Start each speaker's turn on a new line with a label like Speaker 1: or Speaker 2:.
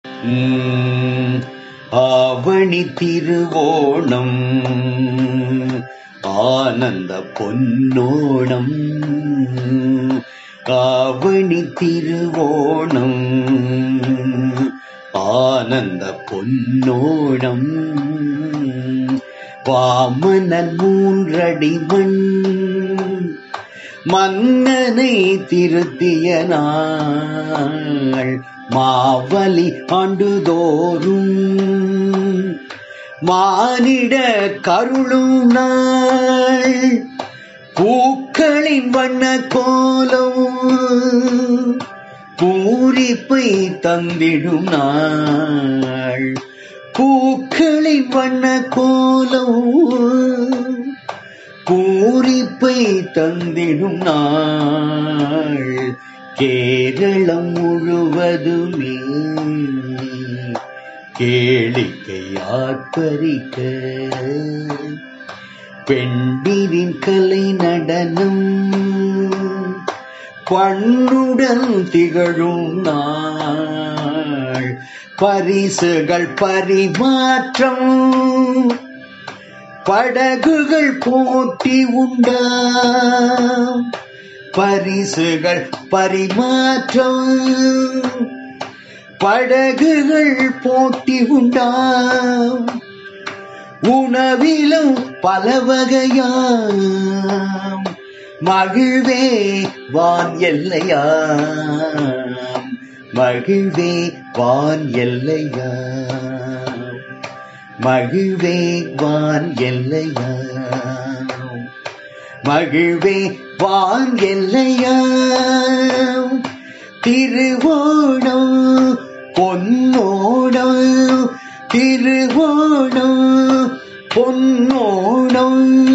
Speaker 1: உம், ஆவணி திருவோணம் ஆனந்த பொன்னோணம் ஆவணி திருவோணம் ஆனந்த பொன்னோணம் வாமனன் மூன்றடி மண் மன்னனை திருத்திய நாள் மாவலி ஆண்டுதோறும் மானிட கருளும் நாள் பூக்களின் வண்ண கோலம் பூரிப்பை தந்திடும் நாள் பூக்களின் வண்ண கோலம் பூரிப்பை தந்திடும் நாள் கேரளம் முழுவதுமே கேளிக்கை ஆர்ப்பரிக்க பெண்டிரின் கலை நடனம் பண்ணுடன் திகழும் நாள் பரிசுகள் பரிமாற்றம் படகுகள் போட்டி உண்டாம் பரிசுகள் பரிமாற்றம் படகுகள் போட்டி உண்டாம் உணவிலும் பல வகையாம் மகிழ்வே வான் எல்லையாம் மகிழ்வே வான் எல்லையாம் மகிழ்வே வான் எல்லையாம் மகிழ்வே வான் எல்லையாம் திருவோணம் பொன்னோணம் திருவோணம் பொன்னோணம்